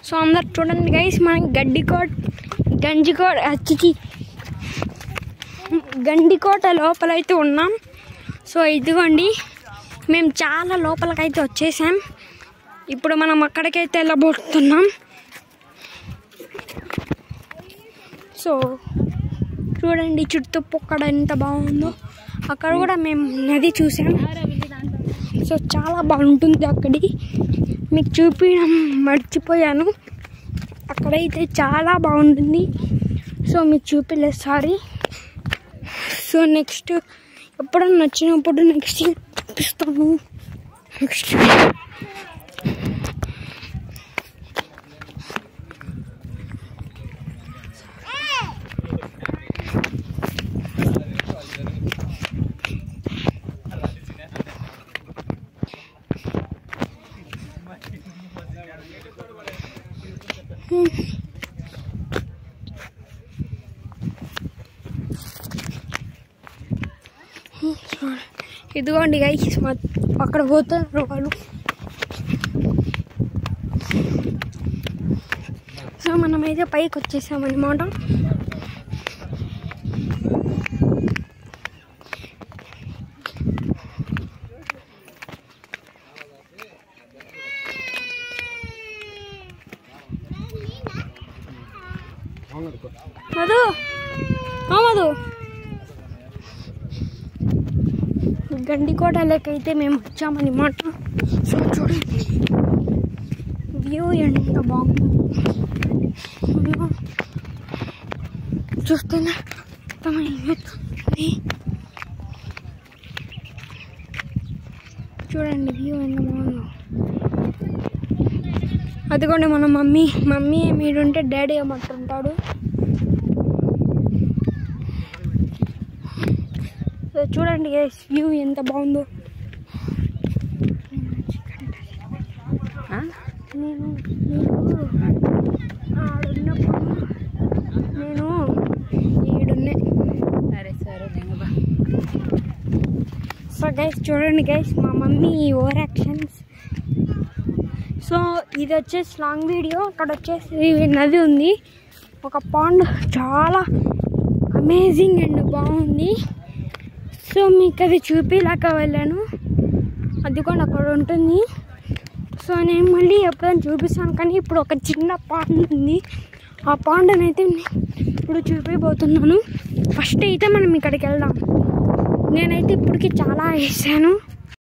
So అందరు చూడండి guys మనం గడ్డికోట గంజికోట అచ్చిచి గండికోట లోపలైతే ఉన్నాం సో ఇదిగోండి మేము చాలా లోపలికైతే వచ్చేసాం ఇప్పుడు మనం అక్కడికైతే వెళ్ళబోతున్నాం సో చూడండి చుట్టుపక్కల ఎంత బాగుందో అక్కడ కూడా మేము నది చూసాం సో చాలా బాగుంటుంది అక్కడి మీకు చూపించడం మర్చిపోయాను అక్కడైతే చాలా బాగుంటుంది సో మీకు చూపిలేదు సారీ సో నెక్స్ట్ ఎప్పుడన్నా వచ్చినప్పుడు నెక్స్ట్ చూపిస్తాను నెక్స్ట్ ఇదిగోండి గైస్ అక్కడ పోతున్నారు వాళ్ళు సో మనమైతే పైకి వచ్చేసామన్నమాట మధు ఆ మధు గండికోటలోకైతే మేము వచ్చామన్నమాట సో చూడండి వ్యూ ఎంత బాగుంది అయ్యో. చూస్తేనే అర్థమైపోతుంది చూడండి వ్యూ ఎంత బాగుందో అదిగోండి మన మమ్మీ మమ్మీ మీరుంటే డాడీ ఏమంటుంటాడు సో చూడండి వ్యూ ఎంత బాగుందో నేను నేను ఆడున్నప్పుడు నేను ఈడున్నే సరే సరే నేను బా సో గైస్ చూడండి గైస్ మా మమ్మీ ఓవర్ యాక్షన్స్ సో ఇది వచ్చేసి లాంగ్ వీడియో అక్కడ వచ్చేసి నది ఉంది ఒక పాండ్ చాలా అమేజింగ్ అండ్ బాగుంది సో మీకు అది చూపిలాక వెళ్ళాను అది కూడా అక్కడ ఉంటుంది సో నేను మళ్ళీ ఎప్పుడైనా చూపిస్తాను కానీ ఇప్పుడు ఒక చిన్న పాండ్ ఉంది ఆ పాండ్ అయితే ఇప్పుడు చూపిపోతున్నాను ఫస్ట్ అయితే మనం ఇక్కడికి వెళ్దాం నేనైతే ఇప్పటికి చాలా వేసాను